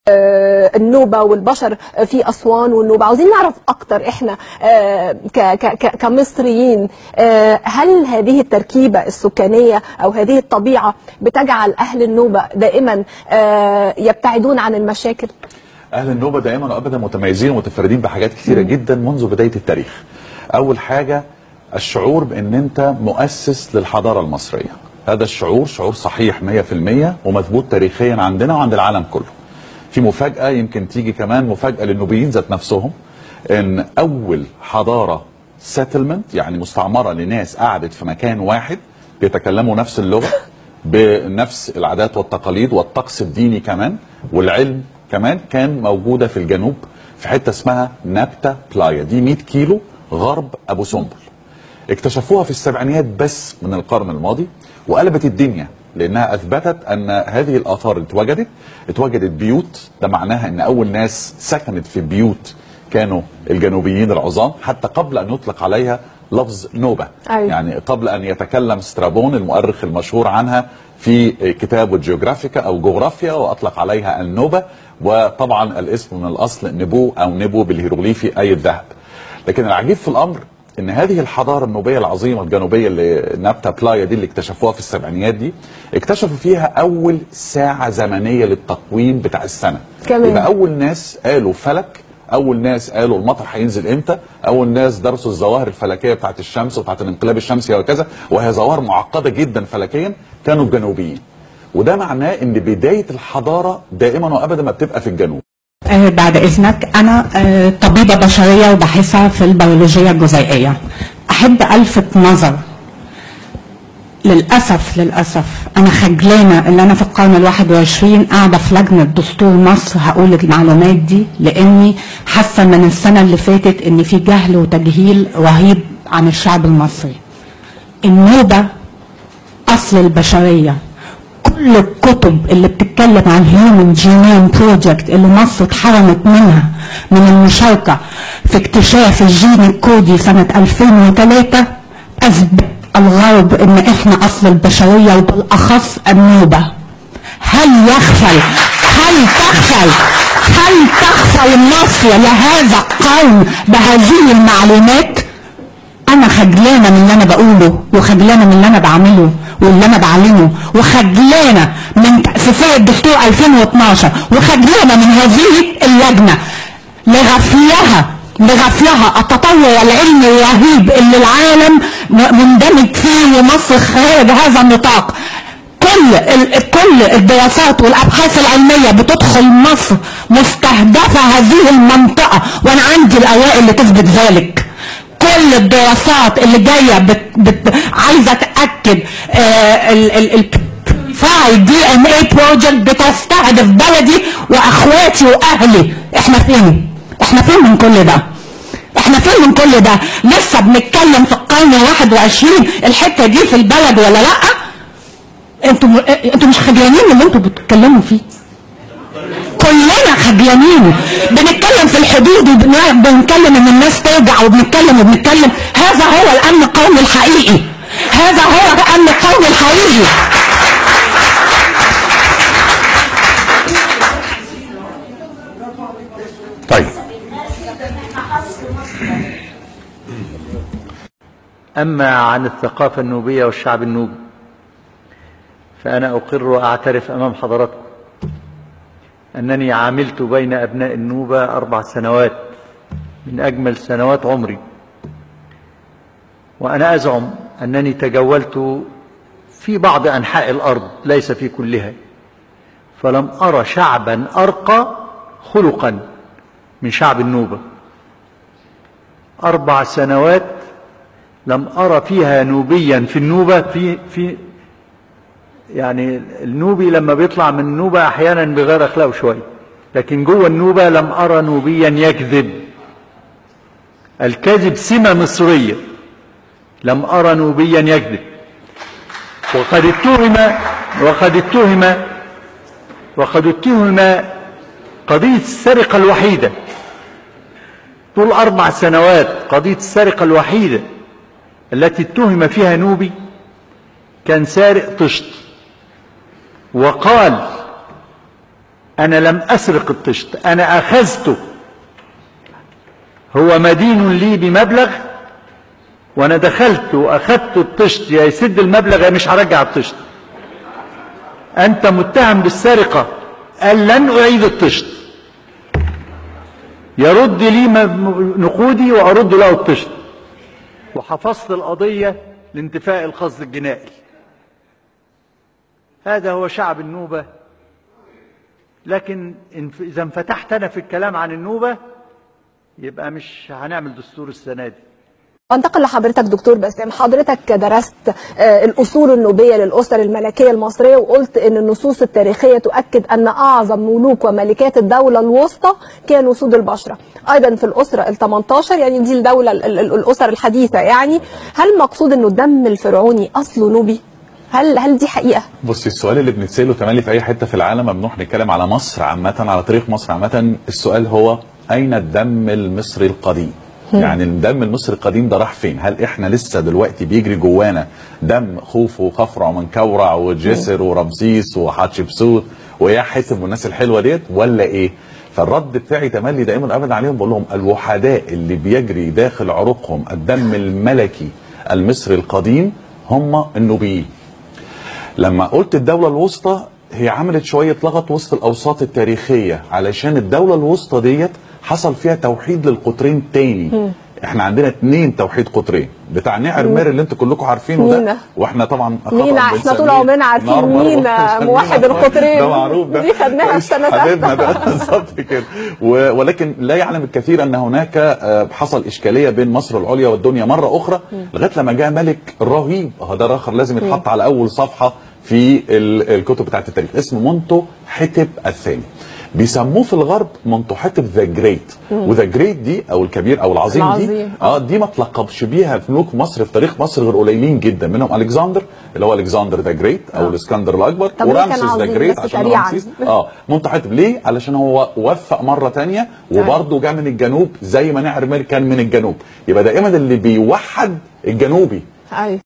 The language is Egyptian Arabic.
آه، النوبة والبشر في أسوان والنوبة عاوزين نعرف أكتر إحنا آه، ك- ك- ك- كمصريين آه، هل هذه التركيبة السكانية أو هذه الطبيعة بتجعل أهل النوبة دائما آه، يبتعدون عن المشاكل اهل النوبه دائما وابدا متميزين ومتفردين بحاجات كثيره جدا منذ بدايه التاريخ اول حاجه الشعور بان انت مؤسس للحضاره المصريه هذا الشعور شعور صحيح 100% ومثبوت تاريخيا عندنا وعند العالم كله في مفاجاه يمكن تيجي كمان مفاجاه للنوبيين ذات نفسهم ان اول حضاره سيتلمنت يعني مستعمره لناس قعدت في مكان واحد بيتكلموا نفس اللغه بنفس العادات والتقاليد والطقس الديني كمان والعلم كمان كان موجوده في الجنوب في حته اسمها نابتا بلايا دي 100 كيلو غرب ابو سمبل اكتشفوها في السبعينيات بس من القرن الماضي وقلبت الدنيا لانها اثبتت ان هذه الاثار اللي اتوجدت اتوجدت بيوت ده معناها ان اول ناس سكنت في بيوت كانوا الجنوبيين العظام حتى قبل ان يطلق عليها لفظ نوبه أيوة. يعني قبل ان يتكلم سترابون المؤرخ المشهور عنها في كتابه جيوغرافيكا او جغرافيا واطلق عليها النوبه وطبعا الاسم من الاصل نبو او نبو بالهيروغليفي اي الذهب لكن العجيب في الامر ان هذه الحضاره النوبيه العظيمه الجنوبيه اللي نابتا بلايا دي اللي اكتشفوها في السبعينيات دي اكتشفوا فيها اول ساعه زمنيه للتقويم بتاع السنه كمان. يبقى اول ناس قالوا فلك اول ناس قالوا المطر هينزل امتى اول ناس درسوا الظواهر الفلكيه بتاعت الشمس وبتاعت الانقلاب الشمسي وكذا وهي ظواهر معقده جدا فلكيا كانوا الجنوبيين وده معناه ان بدايه الحضاره دائما وابدا ما بتبقى في الجنوب آه، بعد إذنك أنا آه، طبيبة بشرية وباحثة في البيولوجيا الجزيئية أحب ألفت نظر للأسف للأسف أنا خجلانة إن أنا في القرن الواحد وعشرين قاعدة في لجنة دستور مصر هقول المعلومات دي لأني حاسة من السنة اللي فاتت إن في جهل وتجهيل رهيب عن الشعب المصري النوبة أصل البشرية كل الكتب اللي بتتكلم عن هيومن جينوم بروجكت اللي مصر اتحرمت منها من المشاركة في اكتشاف الجين الكودي سنة 2003 أثبت الغرب إن إحنا أصل البشرية وبالأخص النوبة هل يغفل هل تغفل هل تغفل مصر لهذا القرن بهذه المعلومات انا خجلانه من اللي انا بقوله وخجلانه من اللي انا بعمله واللي انا بعلمه وخجلانه من تاسيسيه الدستور 2012 وخجلانه من هذه اللجنه لغفلها لغفلها التطور العلمي الرهيب اللي العالم م- مندمج فيه ومصر خارج هذا النطاق كل ال- كل الدراسات والابحاث العلميه بتدخل مصر مستهدفه هذه المنطقه وانا عندي الاوائل اللي تثبت ذلك كل الدراسات اللي جايه بت بت عايزه تاكد الفاي دي ان اي بروجكت بتستهدف بلدي واخواتي واهلي احنا فين؟ احنا فين من كل ده؟ احنا فين من كل ده؟ لسه بنتكلم في القرن الواحد وعشرين الحته دي في البلد ولا لا؟ انتوا م... انتوا مش خجلانين من اللي انتوا بتتكلموا فيه كلنا خجلانين بنتكلم في الحدود وبنتكلم ان الناس ترجع وبنتكلم وبنتكلم هذا هو الامن القومي الحقيقي هذا هو الامن القومي الحقيقي طيب أما عن الثقافة النوبية والشعب النوبي فأنا أقر وأعترف أمام حضراتكم أنني عاملت بين أبناء النوبة أربع سنوات من أجمل سنوات عمري وأنا أزعم أنني تجولت في بعض أنحاء الأرض ليس في كلها فلم أرى شعبا أرقى خلقا من شعب النوبة أربع سنوات لم أرى فيها نوبيا في النوبة في في يعني النوبي لما بيطلع من النوبة أحيانا بغير أخلاقه شوية لكن جوه النوبة لم أرى نوبيا يكذب الكذب سمة مصرية لم أرى نوبيا يكذب وقد اتهم وقد اتهم وقد اتهم قضية السرقة الوحيدة طول أربع سنوات قضية السرقة الوحيدة التي اتهم فيها نوبي كان سارق طشت وقال أنا لم أسرق الطشت أنا أخذته هو مدين لي بمبلغ وأنا دخلت وأخذت الطشت يا يسد المبلغ يا مش هرجع الطشت أنت متهم بالسرقة قال لن أعيد الطشت يرد لي م- نقودي وأرد له الطشت وحفظت القضية لانتفاء القصد الجنائي هذا هو شعب النوبة لكن إن- إذا انفتحت أنا في الكلام عن النوبة يبقى مش هنعمل دستور السنة دي انتقل لحضرتك دكتور باسم حضرتك درست آه، الاصول النوبيه للاسر الملكيه المصريه وقلت ان النصوص التاريخيه تؤكد ان اعظم ملوك وملكات الدوله الوسطى كانوا سود البشره ايضا في الاسره ال 18 يعني دي الدوله ال- ال- الاسر الحديثه يعني هل مقصود انه الدم الفرعوني اصله نوبي هل هل دي حقيقه بصي السؤال اللي بنتساله تملي في اي حته في العالم ممنوع نتكلم على مصر عامه على تاريخ مصر عامه السؤال هو اين الدم المصري القديم يعني الدم المصري القديم ده راح فين هل احنا لسه دلوقتي بيجري جوانا دم خوف وخفرع ومنكورع وجسر ورمسيس وحتشبسوت ويا حتب والناس الحلوه ديت ولا ايه فالرد بتاعي تملي دائما ابدا عليهم بقول لهم الوحداء اللي بيجري داخل عروقهم الدم الملكي المصري القديم هم النوبيين لما قلت الدولة الوسطى هي عملت شوية لغط وسط الأوساط التاريخية علشان الدولة الوسطى ديت حصل فيها توحيد للقطرين تاني احنا عندنا اتنين توحيد قطرين بتاع نعر مير اللي انتوا كلكم عارفينه مينا. ده واحنا طبعا خطأ مينا احنا طول بنسميه عمرنا عارفين نار مينا مرة. موحد القطرين ده معروف ده دي خدناها في سنه حبيبنا ده بالظبط كده و- ولكن لا يعلم الكثير ان هناك آه، حصل اشكاليه بين مصر العليا والدنيا مره اخرى لغايه لما جاء ملك رهيب اه ده اخر لازم يتحط على اول صفحه في ال- الكتب بتاعت التاريخ اسمه مونتو حتب الثاني بيسموه في الغرب مونتو حتب ذا جريت وذا جريت دي او الكبير او العظيم, دي العظيم. اه دي ما تلقبش بيها في ملوك مصر في تاريخ مصر غير قليلين جدا منهم الكسندر اللي هو الكسندر ذا جريت او الاسكندر الاكبر طب ليه كان ورمسيس ذا عظيم جريت بس عشان سريعاً؟ رمسيس اه منتحت ليه؟ علشان هو وفق مره تانية وبرضه جاء من الجنوب زي ما نعر مير كان من الجنوب يبقى دائما اللي بيوحد الجنوبي ايوه